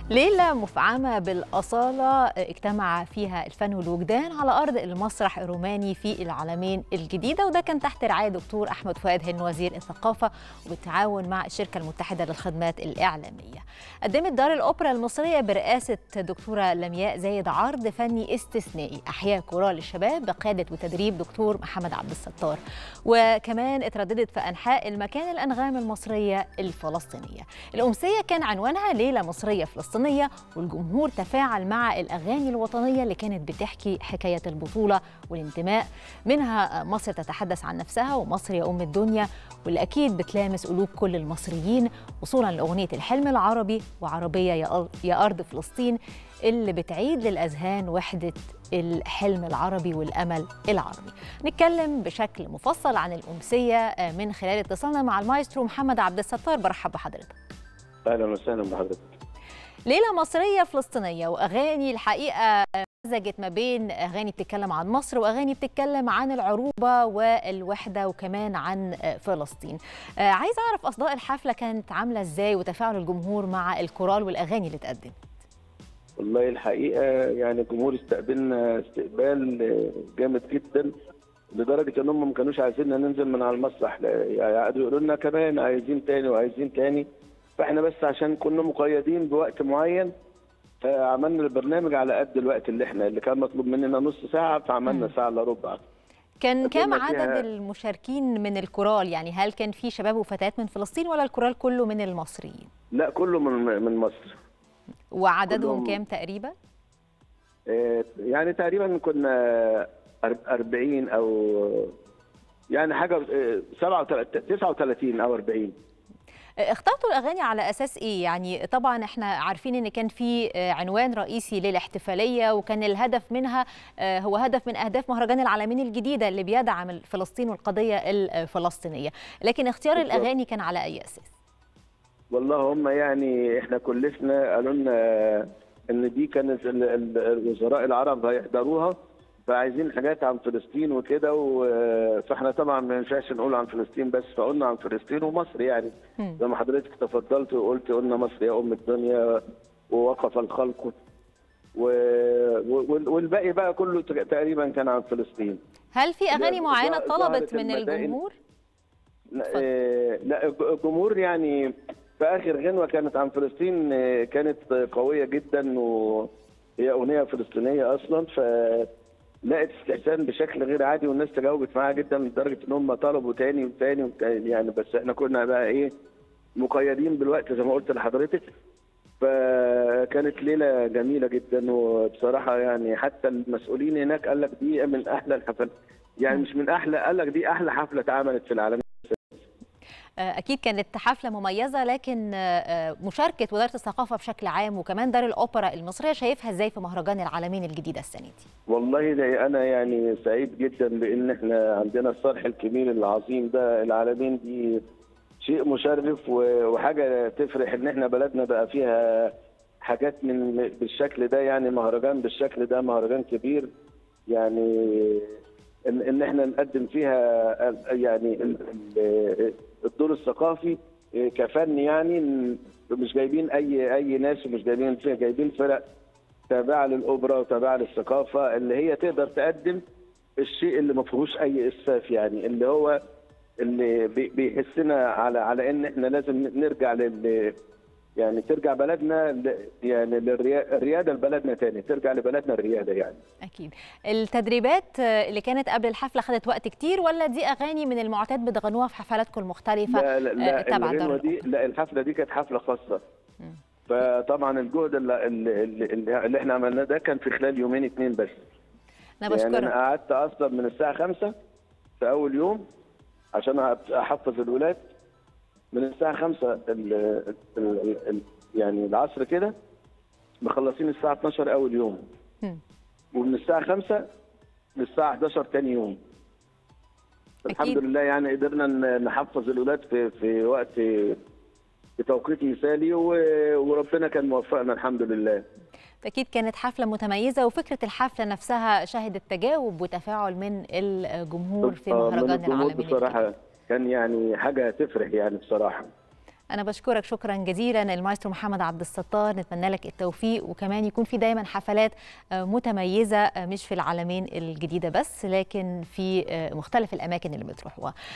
ليلة مفعمة بالأصالة اجتمع فيها الفن والوجدان على أرض المسرح الروماني في العالمين الجديدة وده كان تحت رعاية دكتور أحمد فؤاد هن وزير الثقافة وبالتعاون مع الشركة المتحدة للخدمات الإعلامية قدمت دار الأوبرا المصرية برئاسة دكتورة لمياء زايد عرض فني استثنائي أحياء كورال الشباب بقيادة وتدريب دكتور محمد عبد الستار وكمان اترددت في أنحاء المكان الأنغام المصرية الفلسطينية الأمسية كان عنوانها ليلة مصرية فلسطينية والجمهور تفاعل مع الأغاني الوطنية اللي كانت بتحكي حكاية البطولة والانتماء منها مصر تتحدث عن نفسها ومصر يا أم الدنيا واللي أكيد بتلامس قلوب كل المصريين وصولا لأغنية الحلم العربي وعربية يا أرض فلسطين اللي بتعيد للأذهان وحدة الحلم العربي والأمل العربي نتكلم بشكل مفصل عن الأمسية من خلال اتصالنا مع المايسترو محمد عبد الستار برحب بحضرتك أهلا وسهلا بحضرتك ليلة مصرية فلسطينية وأغاني الحقيقة مزجت ما بين أغاني بتتكلم عن مصر وأغاني بتتكلم عن العروبة والوحدة وكمان عن فلسطين عايز أعرف أصداء الحفلة كانت عاملة إزاي وتفاعل الجمهور مع الكورال والأغاني اللي اتقدمت والله الحقيقة يعني الجمهور استقبلنا استقبال جامد جدا لدرجة ان هم ما كانوش عايزيننا ننزل من على المسرح يعني قعدوا يقولوا لنا كمان عايزين تاني وعايزين تاني فاحنا بس عشان كنا مقيدين بوقت معين فعملنا البرنامج على قد الوقت اللي احنا اللي كان مطلوب مننا نص ساعة فعملنا ساعة الا ربع كان كام عدد المشاركين من الكورال يعني هل كان في شباب وفتيات من فلسطين ولا الكورال كله من المصريين؟ لا كله من من مصر وعددهم كام تقريبا؟ يعني تقريبا كنا 40 او يعني حاجه 39 او 40 اخترتوا الاغاني على اساس ايه يعني طبعا احنا عارفين ان كان في عنوان رئيسي للاحتفاليه وكان الهدف منها هو هدف من اهداف مهرجان العالمين الجديده اللي بيدعم فلسطين والقضيه الفلسطينيه لكن اختيار الاغاني كان على اي اساس والله هم يعني احنا كلفنا قالوا لنا ان دي كانت الوزراء العرب هيحضروها فعايزين حاجات عن فلسطين وكده فاحنا طبعا ما ينفعش نقول عن فلسطين بس فقلنا عن فلسطين ومصر يعني زي ما حضرتك تفضلت وقلت قلنا مصر يا ام الدنيا ووقف الخلق و... والباقي بقى كله تقريبا كان عن فلسطين هل في اغاني معينه طلبت من الجمهور؟ لا الجمهور يعني في اخر غنوه كانت عن فلسطين كانت قويه جدا وهي اغنيه فلسطينيه اصلا ف لقت استحسان بشكل غير عادي والناس تجاوبت معاها جدا لدرجه ان هم طلبوا تاني وتاني, وتاني يعني بس احنا كنا بقى ايه مقيدين بالوقت زي ما قلت لحضرتك فكانت ليله جميله جدا وبصراحه يعني حتى المسؤولين هناك قال لك دي من احلى الحفلات يعني مش من احلى قال لك دي احلى حفله اتعملت في العالم اكيد كانت حفله مميزه لكن مشاركه وزاره الثقافه بشكل عام وكمان دار الاوبرا المصريه شايفها ازاي في مهرجان العالمين الجديده السنه دي والله ده انا يعني سعيد جدا بان احنا عندنا الصرح الكبير العظيم ده العالمين دي شيء مشرف وحاجه تفرح ان احنا بلدنا بقى فيها حاجات من بالشكل ده يعني مهرجان بالشكل ده مهرجان كبير يعني ان ان احنا نقدم فيها يعني الدور الثقافي كفن يعني مش جايبين اي اي ناس ومش جايبين فيها جايبين فرق تابعه للاوبرا وتابعه للثقافه اللي هي تقدر تقدم الشيء اللي ما فيهوش اي اسفاف يعني اللي هو اللي بيحسنا على على ان احنا لازم نرجع لل يعني ترجع بلدنا يعني للرياده لبلدنا تاني ترجع لبلدنا الرياده يعني اكيد التدريبات اللي كانت قبل الحفله خدت وقت كتير ولا دي اغاني من المعتاد بتغنوها في حفلاتكم المختلفه لا لا, لا تبع دي لا الحفله دي كانت حفله خاصه م. فطبعا الجهد اللي, اللي, اللي احنا عملناه ده كان في خلال يومين اتنين بس انا بشكرك يعني انا قعدت اصلا من الساعه 5 في اول يوم عشان احفظ الولاد من الساعة 5 ال ال ال يعني العصر كده مخلصين الساعة 12 أول يوم ومن الساعة 5 للساعة 11 تاني يوم الحمد لله يعني قدرنا نحفظ الأولاد في في وقت في توقيت مثالي وربنا كان موفقنا الحمد لله أكيد كانت حفلة متميزة وفكرة الحفلة نفسها شهدت تجاوب وتفاعل من الجمهور في مهرجان العالمين بصراحة كان يعني حاجه تفرح يعني بصراحه انا بشكرك شكرا جزيلا المايسترو محمد عبد الستار نتمنى لك التوفيق وكمان يكون في دايما حفلات متميزه مش في العالمين الجديده بس لكن في مختلف الاماكن اللي بتروحوها